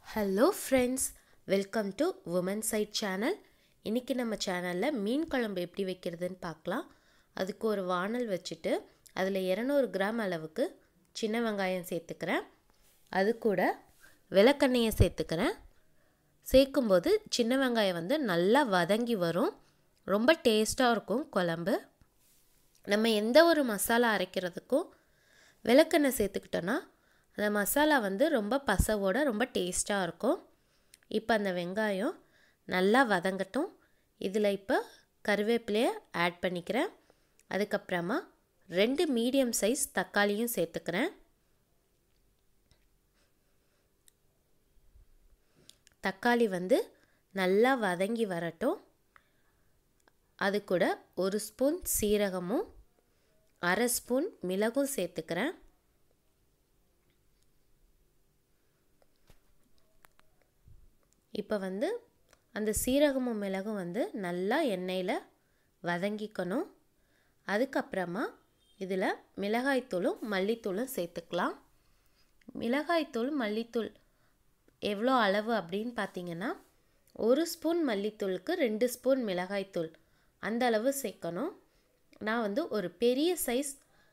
hello friends welcome to woman side channel இன்றைக்கி நம்ம சேனலில் மீன் குழம்பு எப்படி வைக்கிறதுன்னு பார்க்கலாம் அதுக்கு ஒரு வானல் வச்சுட்டு அதில் இரநூறு கிராம் அளவுக்கு சின்ன வெங்காயம் சேர்த்துக்கிறேன் அது கூட விளக்கெண்ணெயை சேர்த்துக்கிறேன் சேர்க்கும்போது சின்ன வெங்காயம் வந்து நல்லா வதங்கி வரும் ரொம்ப டேஸ்ட்டாக இருக்கும் குழம்பு நம்ம எந்த ஒரு மசாலா அரைக்கிறதுக்கும் விளக்கெண்ணெய் சேர்த்துக்கிட்டோன்னா அந்த மசாலா வந்து ரொம்ப பசவோட ரொம்ப டேஸ்ட்டாக இருக்கும் இப்போ அந்த வெங்காயம் நல்லா வதங்கட்டும் இதில் இப்போ கருவேப்பிலையை ஆட் பண்ணிக்கிறேன் அதுக்கப்புறமா ரெண்டு மீடியம் சைஸ் தக்காளியும் சேர்த்துக்கிறேன் தக்காளி வந்து நல்லா வதங்கி வரட்டும் அது கூட ஒரு ஸ்பூன் சீரகமும் அரை ஸ்பூன் மிளகும் சேர்த்துக்கிறேன் இப்போ வந்து அந்த சீரகமும் மிளகும் வந்து நல்லா எண்ணெயில் வதங்கிக்கணும் அதுக்கப்புறமா இதில் மிளகாய்த்தூளும் மல்லித்தூளும் சேர்த்துக்கலாம் மிளகாய்த்தூள் மல்லித்தூள் எவ்வளோ அளவு அப்படின்னு பார்த்தீங்கன்னா ஒரு ஸ்பூன் மல்லித்தூளுக்கு ரெண்டு ஸ்பூன் மிளகாய்த்தூள் அந்த அளவு சேர்க்கணும் நான் வந்து ஒரு பெரிய சைஸ்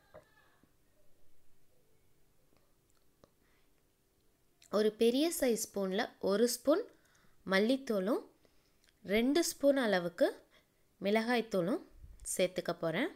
ஒரு பெரிய சைஸ் ஸ்பூனில் ஒரு ஸ்பூன் மல்லித்தூளும் ரெண்டு ஸ்பூன் அளவுக்கு மிளகாய்த்தூளும் சேர்த்துக்க போகிறேன்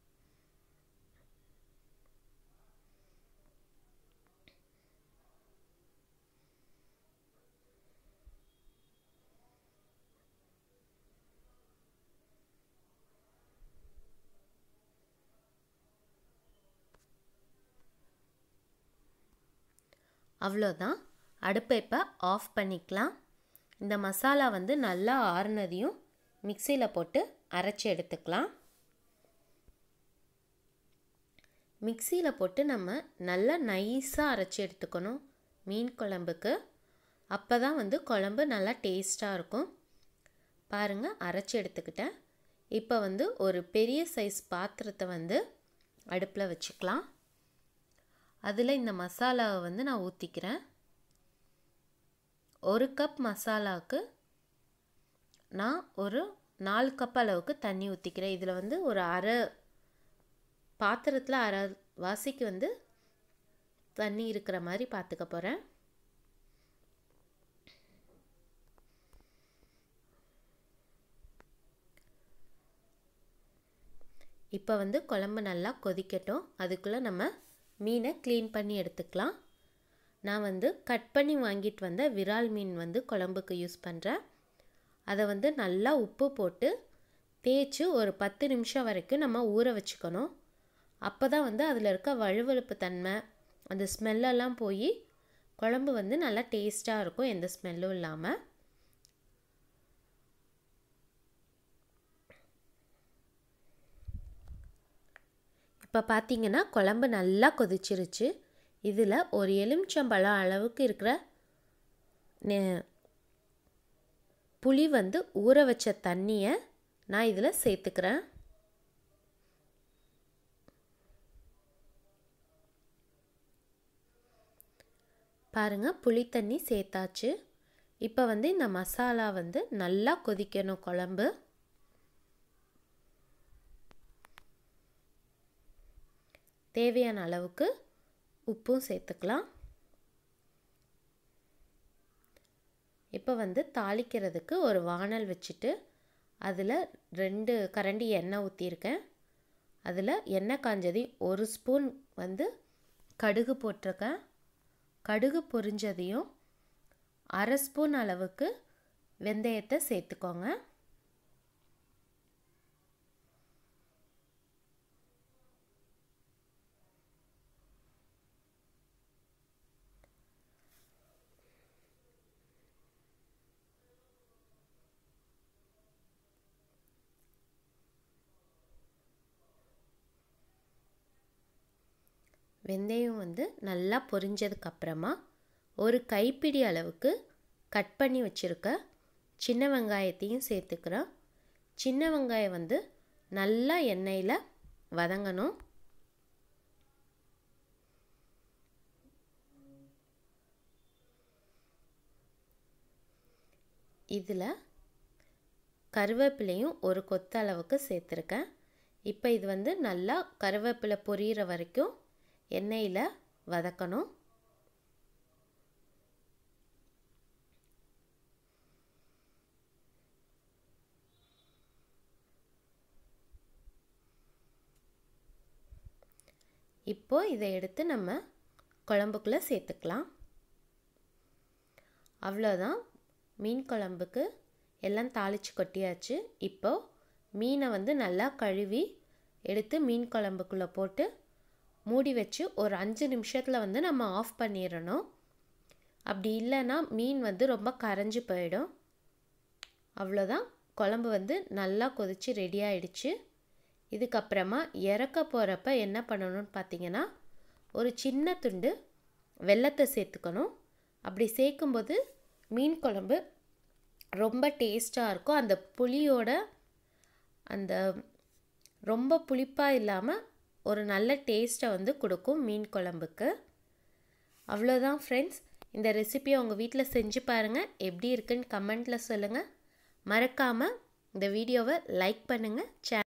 அவ்வளோதான் அடுப்பை இப்போ ஆஃப் பண்ணிக்கலாம் இந்த மசாலா வந்து நல்லா ஆறுனதையும் மிக்சியில் போட்டு அரைச்சி எடுத்துக்கலாம் மிக்சியில் போட்டு நம்ம நல்லா நைஸாக அரைச்சி எடுத்துக்கணும் மீன் குழம்புக்கு அப்போ தான் வந்து குழம்பு நல்லா டேஸ்ட்டாக இருக்கும் பாருங்கள் அரைச்சி எடுத்துக்கிட்டேன் இப்போ வந்து ஒரு பெரிய சைஸ் பாத்திரத்தை வந்து அடுப்பில் வச்சுக்கலாம் அதில் இந்த மசாலாவை வந்து நான் ஊற்றிக்கிறேன் ஒரு கப் மசாலாவுக்கு நான் ஒரு நாலு கப் அளவுக்கு தண்ணி ஊற்றிக்கிறேன் இதில் வந்து ஒரு அரை பாத்திரத்தில் அரை வாசிக்கு வந்து தண்ணி இருக்கிற மாதிரி பார்த்துக்க போகிறேன் இப்போ வந்து குழம்பு நல்லா கொதிக்கட்டும் அதுக்குள்ளே நம்ம மீனை க்ளீன் பண்ணி எடுத்துக்கலாம் நான் வந்து கட் பண்ணி வாங்கிட்டு வந்த விரால் மீன் வந்து குழம்புக்கு யூஸ் பண்ணுறேன் அதை வந்து நல்லா உப்பு போட்டு தேய்ச்சி ஒரு பத்து நிமிஷம் வரைக்கும் நம்ம ஊற வச்சுக்கணும் அப்போ தான் வந்து அதில் இருக்க வழுவழுப்பு தன்மை அந்த ஸ்மெல்லெல்லாம் போய் குழம்பு வந்து நல்லா டேஸ்ட்டாக இருக்கும் எந்த ஸ்மெல்லும் இல்லாமல் இப்போ பார்த்தீங்கன்னா குழம்பு நல்லா கொதிச்சிருச்சு இதில் ஒரு எலுமிச்சம்பழம் அளவுக்கு இருக்கிற புளி வந்து ஊற வச்ச தண்ணியை நான் இதில் சேர்த்துக்கிறேன் பாருங்கள் புளி தண்ணி சேர்த்தாச்சு இப்போ வந்து இந்த மசாலா வந்து நல்லா கொதிக்கணும் குழம்பு தேவையான அளவுக்கு உப்பும் சேர்த்துக்கலாம் இப்போ வந்து தாளிக்கிறதுக்கு ஒரு வானல் வச்சுட்டு அதில் ரெண்டு கரண்டி எண்ணெய் ஊற்றிருக்கேன் அதில் எண்ணெய் காஞ்சதி ஒரு ஸ்பூன் வந்து கடுகு போட்டிருக்கேன் கடுகு பொரிஞ்சதையும் அரை ஸ்பூன் அளவுக்கு வெந்தயத்தை சேர்த்துக்கோங்க வெந்தயம் வந்து நல்லா பொரிஞ்சதுக்கப்புறமா ஒரு கைப்பிடி அளவுக்கு கட் பண்ணி வச்சுருக்க சின்ன வெங்காயத்தையும் சேர்த்துக்கிறோம் சின்ன வெங்காயம் வந்து நல்லா எண்ணெயில் வதங்கணும் இதில் கருவேப்பிலையும் ஒரு கொத்த அளவுக்கு சேர்த்துருக்கேன் இப்போ இது வந்து நல்லா கருவேப்பிலை பொரியிற வரைக்கும் எண்ணெயில் வதக்கணும் இப்போ இதை எடுத்து நம்ம குழம்புக்குள்ளே சேர்த்துக்கலாம் அவ்வளோதான் மீன் குழம்புக்கு எல்லாம் தாளித்து கொட்டியாச்சு இப்போ மீனை வந்து நல்லா கழுவி எடுத்து மீன் குழம்புக்குள்ளே போட்டு மூடி வச்சு ஒரு அஞ்சு நிமிஷத்தில் வந்து நம்ம ஆஃப் பண்ணிடணும் அப்படி இல்லைன்னா மீன் வந்து ரொம்ப கரைஞ்சி போயிடும் அவ்வளோதான் குழம்பு வந்து நல்லா கொதித்து ரெடி ஆயிடுச்சு இதுக்கப்புறமா இறக்க போகிறப்ப என்ன பண்ணணும்னு பார்த்தீங்கன்னா ஒரு சின்ன துண்டு வெள்ளத்தை சேர்த்துக்கணும் அப்படி சேர்க்கும்போது மீன் குழம்பு ரொம்ப டேஸ்ட்டாக இருக்கும் அந்த புளியோட அந்த ரொம்ப புளிப்பாக இல்லாமல் ஒரு நல்ல டேஸ்ட்டை வந்து கொடுக்கும் மீன் குழம்புக்கு அவ்வளோதான் ஃப்ரெண்ட்ஸ் இந்த ரெசிபியை உங்கள் வீட்டில் செஞ்சு பாருங்கள் எப்படி இருக்குன்னு கமெண்ட்டில் சொல்லுங்கள் மறக்காமல் இந்த வீடியோவை லைக் பண்ணுங்கள் சே